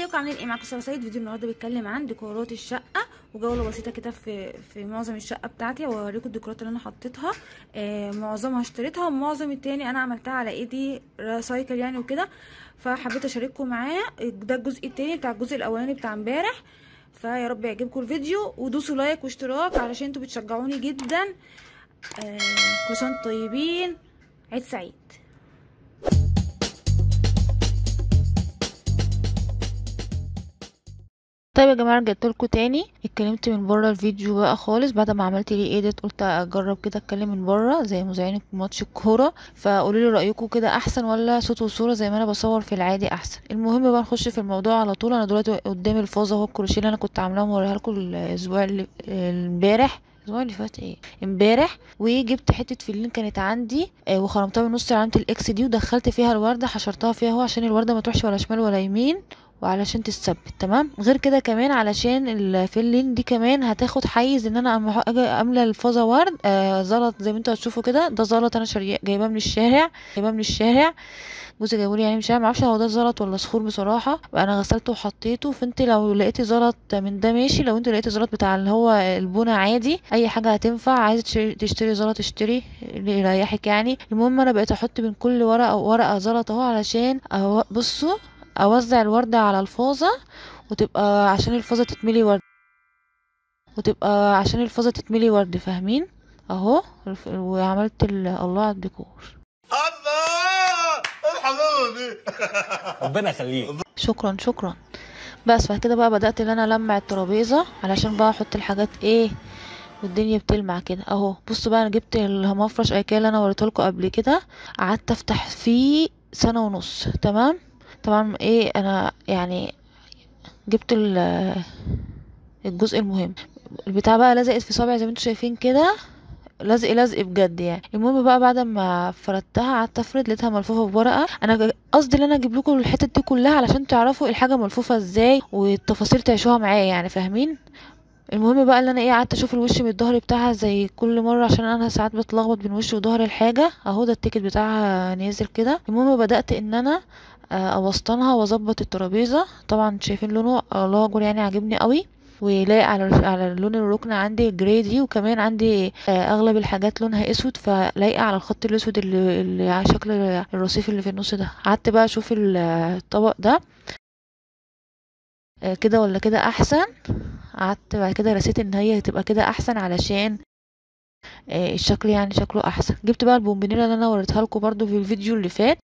ازيكم عاملين ايه معاكم ساره سيد فيديو النهارده بيتكلم عن ديكورات الشقه وجوله بسيطه كده في في معظم الشقه بتاعتي واوريكم الديكورات اللي انا حطيتها آه معظمها اشتريتها ومعظم التاني انا عملتها على ايدي ريسايكل يعني وكده فحبيت اشارككم معاه ده الجزء التاني بتاع الجزء الاولاني بتاع امبارح فيا رب يعجبكم الفيديو ودوسوا لايك واشتراك علشان انتوا بتشجعوني جدا آه كل سنه وانتم طيبين عيد سعيد طيب يا جماعه رجعت لكم تاني اتكلمت من بره الفيديو بقى خالص بعد ما عملت لي ايديت قلت اجرب كده اتكلم من بره زي مذيعين ماتش الكوره فقولوا لي رايكم كده احسن ولا صوت وصوره زي ما انا بصور في العادي احسن المهم بقى نخش في الموضوع على طول انا دلوقتي قدامي الفازه اهو الكروشيه اللي انا كنت عاملاه وموريها لكم الاسبوع اللي امبارح الاسبوع اللي فات ايه امبارح وجبت حته فلين كانت عندي آه وخرمتها من نص علامه الاكس دي ودخلت فيها الورده حشرتها فيها اهو عشان الورده ما تروحش ولا شمال ولا يمين وعلشان تتثبت تمام غير كده كمان علشان الفلين دي كمان هتاخد حيز ان انا اما اجي املى الفازه ورد آه زلط زي ما انتوا هتشوفوا كده ده زلط انا شري... جايباه من الشارع جايباه من الشارع جوزي جايبولي يعني مش عارف معرفش هو ده زلط ولا صخور بصراحه انا غسلته وحطيته فانت لو لقيتي زلط من ده ماشي لو انت لقيتي زلط بتاع اللي هو البونه عادي اي حاجه هتنفع عايزه تشتري زلط اشتري اللي يريحك يعني المهم انا بقيت احط من كل ورقه ورقه زلط اهو علشان أهو بصوا اوزع الوردة على الفازة وتبقى عشان الفازة تتملي ورد وتبقى عشان الفازة تتملي ورد فاهمين اهو وعملت الله على الديكور الله الحلاوه دي ربنا يخليك شكرا شكرا بس بعد كده بقى بدات ان انا المع الترابيزه علشان بقى احط الحاجات ايه والدنيا بتلمع كده اهو بصوا بقى انا جبت المفرش ايكيا اللي انا وريته لكم قبل كده قعدت افتح فيه سنه ونص تمام طبعا ايه انا يعني جبت الجزء المهم البتاع بقى لزقت في صابعي زي ما انتم شايفين كده لزق لزق بجد يعني المهم بقى بعد ما فردتها قعدت افرد لقيتها ملفوفه بورقه انا قصدي ان انا اجيب لكم الحتت دي كلها علشان تعرفوا الحاجه ملفوفه ازاي والتفاصيل تعيشوها معايا يعني فاهمين المهم بقى اللي انا ايه قعدت اشوف الوش من الظهر بتاعها زي كل مره عشان انا ساعات بتلخبط بين وش وظهر الحاجه اهو ده التيكت بتاعها نازل كده المهم بدات ان انا اوسطنها واظبط الترابيزه طبعا شايفين لونه الله اكبر يعني عاجبني قوي ولايق على على لون الركن عندي جراي دي وكمان عندي اغلب الحاجات لونها اسود فلايقه على الخط الاسود اللي, اللي على شكل الرصيف اللي في النص ده قعدت بقى اشوف الطبق ده كده ولا كده احسن قعدت بعد كده رسيت ان هي هتبقى كده احسن علشان الشكل يعني شكله احسن جبت بقى البومبونيره اللي انا وريتها لكم برده في الفيديو اللي فات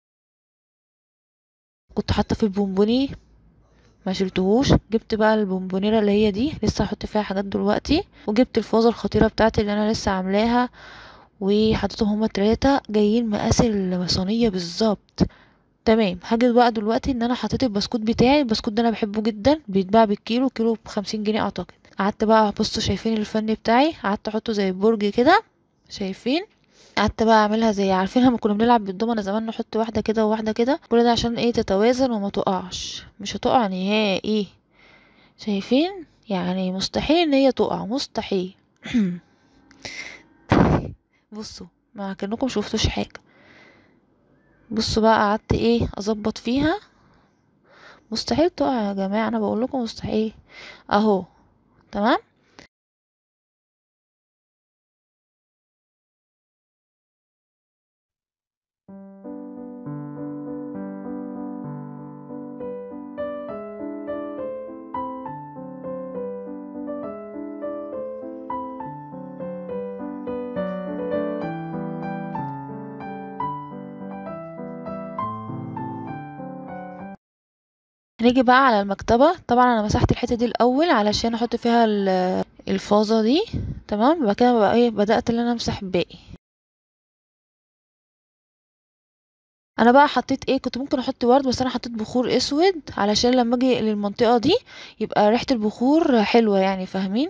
كنت حاطه في البونبوني ما شلتهوش جبت بقى البونبونيره اللي هي دي لسه هحط فيها حاجات دلوقتي وجبت الفازه الخطيره بتاعتي اللي انا لسه عاملاها وحطيتهم هما التلاتة جايين مقاس الصينيه بالظبط تمام هاجي بقى دلوقتي ان انا حطيت البسكوت بتاعي البسكوت ده انا بحبه جدا بيتباع بالكيلو كيلو بخمسين جنيه اعتقد قعدت بقى بصوا شايفين الفن بتاعي قعدت احطه زي برج كده شايفين قعدت بقى اعملها زي عارفين لما كنا بنلعب بالدومنه زمان نحط واحده كده وواحده كده كل ده عشان ايه تتوازن وما تقعش مش هتقع نهائي ايه شايفين يعني مستحيل ان هي تقع مستحيل بصوا ما كانكم شفتوش حاجه بصوا بقى قعدت ايه اظبط فيها مستحيل تقع يا جماعه انا بقول لكم مستحيل اهو تمام نيجي بقى على المكتبة طبعا انا مسحت الحتة دي الاول علشان احط فيها الفازة دي تمام بعد كده بقى ايه بدأت ان انا امسح الباقي انا بقى حطيت ايه كنت ممكن احط ورد بس انا حطيت بخور اسود علشان لما اجي للمنطقة دي يبقى ريحة البخور حلوة يعني فاهمين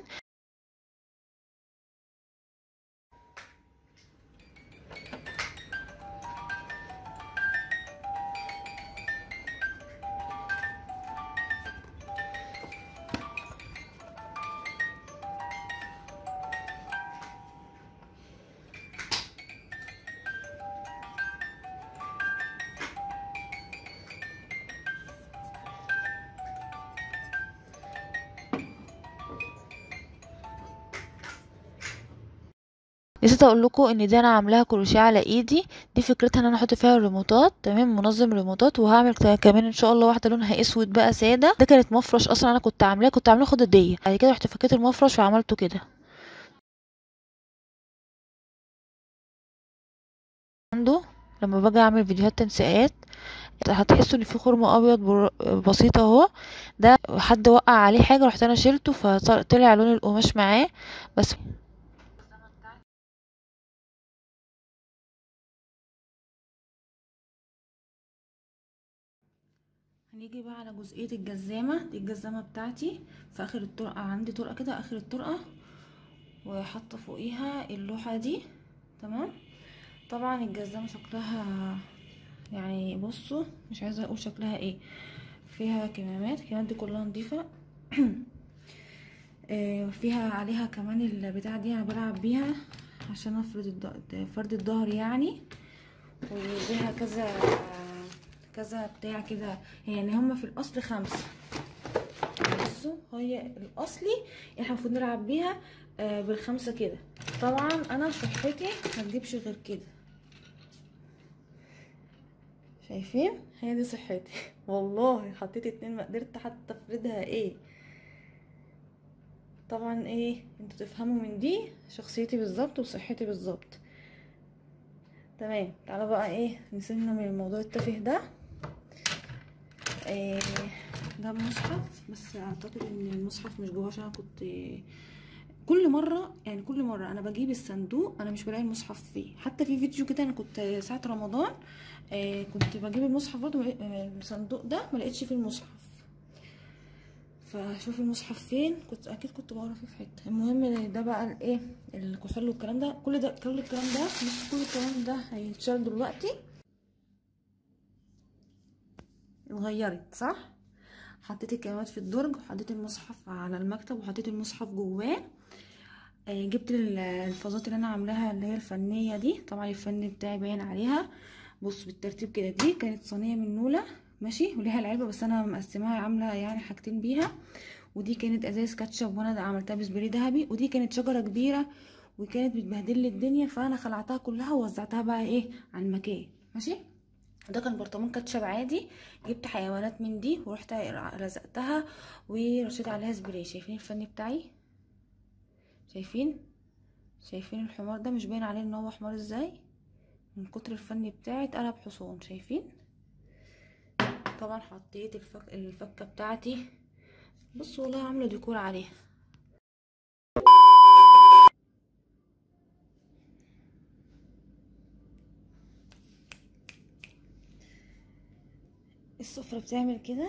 نسيت اقول لكم ان دي انا عاملاها كروشيه على ايدي دي فكرتها ان انا احط فيها الريموتات تمام منظم ريموتات وهعمل كمان ان شاء الله واحده لونها اسود بقى ساده ده كانت مفرش اصلا انا كنت عاملاه كنت عاملاه خدوديه بعد كده رحت فكيت المفرش وعملته كده عنده لما باجي اعمل فيديوهات تنسيقات هتحسوا ان في خرم ابيض بسيط اهو ده حد وقع عليه حاجه رحت انا شيلته فطلع لون القماش معاه بس هنيجي بقى على جزئيه الجزامه دي الجزامه بتاعتي في اخر الطرقه عندي طرقه كده اخر الطرقه وحاطه فوقيها اللوحه دي تمام طبعا الجزامه شكلها يعني بصوا مش عايزه اقول شكلها ايه فيها كمامات الكمامات دي كلها نظيفه فيها عليها كمان البتاع دي انا بلعب بيها عشان افرد فرد الظهر يعني وفيها كذا كذا بتاع كده يعني هما في الاصل خمسة بصوا هي الاصلي احنا المفروض نلعب بيها بالخمسة كده طبعا انا صحتي متجيبش غير كده شايفين هي دي صحتي والله حطيت اتنين ما قدرت حتى افردها ايه طبعا ايه انتوا تفهموا من دي شخصيتي بالظبط وصحتي بالظبط تمام تعالوا بقى ايه نسيبنا من الموضوع التافه ده إيه ده مصحف بس اعتقد ان المصحف مش جواه عشان كنت كل مره يعني كل مره انا بجيب الصندوق انا مش بلاقي المصحف فيه حتى في فيديو كده انا كنت ساعه رمضان آه كنت بجيب المصحف برضو الصندوق ده ما لقيتش فيه المصحف فشوف المصحف فين كنت اكيد كنت بقرا فيه في حته المهم ده بقى الايه الكحول والكلام ده كل ده كل الكلام ده مش كل الكلام ده هيتشال دلوقتي اتغيرت صح حطيت الكلمات في الدرج وحطيت المصحف على المكتب وحطيت المصحف جواه آه جبت الفازات اللي انا عاملاها اللي هي الفنيه دي طبعا الفن بتاعي باين عليها بص بالترتيب كده دي كانت صينيه من نوله ماشي وليها العلبه بس انا مقسماها عامله يعني حاجتين بيها ودي كانت ازاز كاتشب وانا عملتها بسبري ذهبي ودي كانت شجره كبيره وكانت بتبهدل لي الدنيا فانا خلعتها كلها ووزعتها بقى ايه على المكان ماشي ده كان برطمان كاتشب عادي جبت حيوانات من دي ورحت لزقتها ورشيت عليها سبراي شايفين الفن بتاعي شايفين شايفين الحمار ده مش باين عليه ان هو حمار ازاي من كتر الفن بتاعي اتقلب حصان شايفين طبعا حطيت الفك... الفكه بتاعتي بصوا والله عامله ديكور عليها السفرة بتعمل كده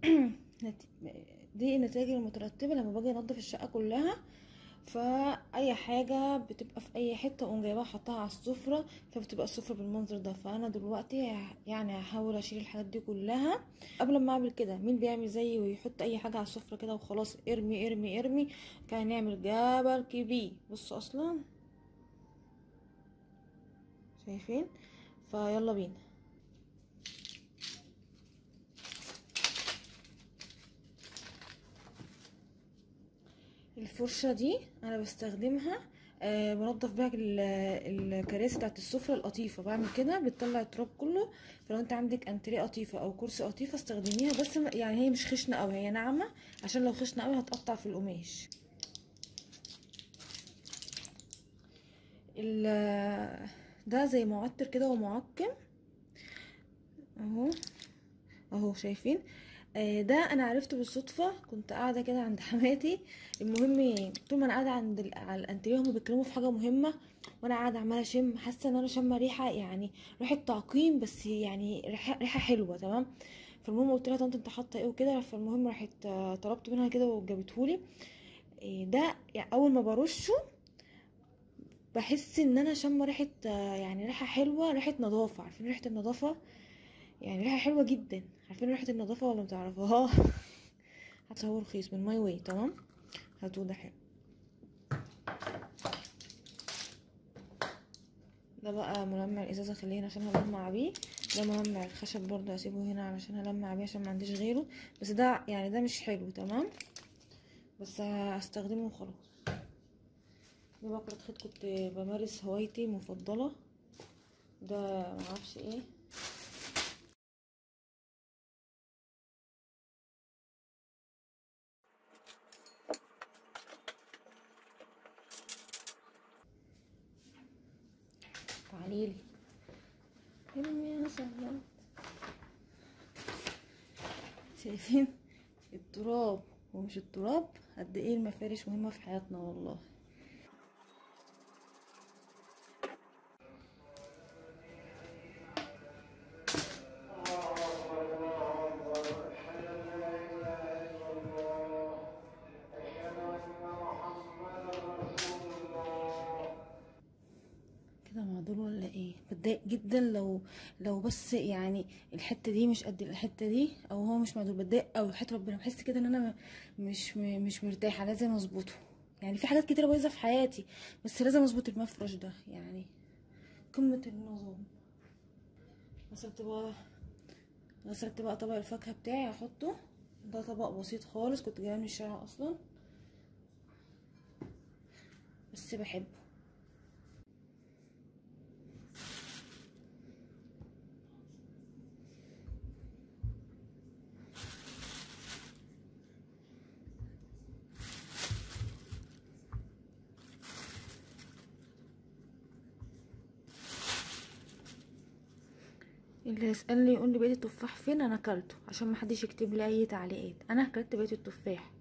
دي النتائج المترتبة لما باجي انضف الشقة كلها فاي حاجة بتبقى في اي حتة اقوم جايباها احطها على السفرة فبتبقى السفرة بالمنظر ده فانا دلوقتي يعني هحاول اشيل الحاجات دي كلها قبل ما اعمل كده مين بيعمل زيي ويحط اي حاجة على السفرة كده وخلاص ارمي ارمي ارمي كان نعمل جبل كبير بصوا اصلا شايفين فيلا بينا الفرشة دي انا بستخدمها أه بنضف بيها الكراسي بتاعت السفرة القطيفة بعمل كده بتطلع التراب كله فلو انت عندك انتريه قطيفة او كرسي قطيفة استخدميها بس يعني هي مش خشنة قوي هي ناعمة عشان لو خشنة قوي هتقطع في القماش ده زي معطر كده ومعقم اهو اهو شايفين ده انا عرفته بالصدفه كنت قاعده كده عند حماتي المهم طول ما انا قاعده عند ال... على الانتريه هما بيتكلموا في حاجه مهمه وانا قاعده عماله اشم حاسه ان انا شامه ريحه يعني ريحه تعقيم بس يعني ريحه ريحه حلوه تمام فالمهم قلت لها طنط انت حاطه ايه وكده فالمهم راحت طلبت منها كده وجابتهولي ده يعني اول ما برشه بحس ان انا شامه ريحه يعني ريحه حلوه ريحه نظافه عارفين ريحه النظافه يعني ريحه حلوه جدا عارفين ريحه النظافه ولا متعرفوها هتصور رخيص من ماي واي تمام هاتوه ده حلو ده بقى ملمع الازازه خليه هنا عشان هلمع بيه ده ملمع الخشب برضه هسيبه هنا علشان هلمع بيه عشان ما عنديش غيره بس ده يعني ده مش حلو تمام بس هستخدمه وخلاص ده بقرة خيط كنت بمارس هوايتي المفضلة ده معرفش ايه تعاليلي ارمي يا سلام شايفين التراب ومش التراب قد ايه المفارش مهمة في حياتنا والله كده معدول ولا ايه بتضايق جدا لو لو بس يعني الحته دي مش قد الحته دي او هو مش معدول بتضايق او حته ربنا بحس كده ان انا م- مش م- مش مرتاحه لازم اظبطه يعني في حاجات كتيره بايظه في حياتي بس لازم اظبط المفرش ده يعني قمه النظام غسلت بقى غسلت بقى طبق الفاكهه بتاعي احطه ده طبق بسيط خالص كنت جايه من الشارع اصلا بس بحبه اللي يسألني يقول لي بقيت التفاح فين انا اكلته عشان ما حدش يكتب لي اي تعليقات انا اكلت بقيت التفاح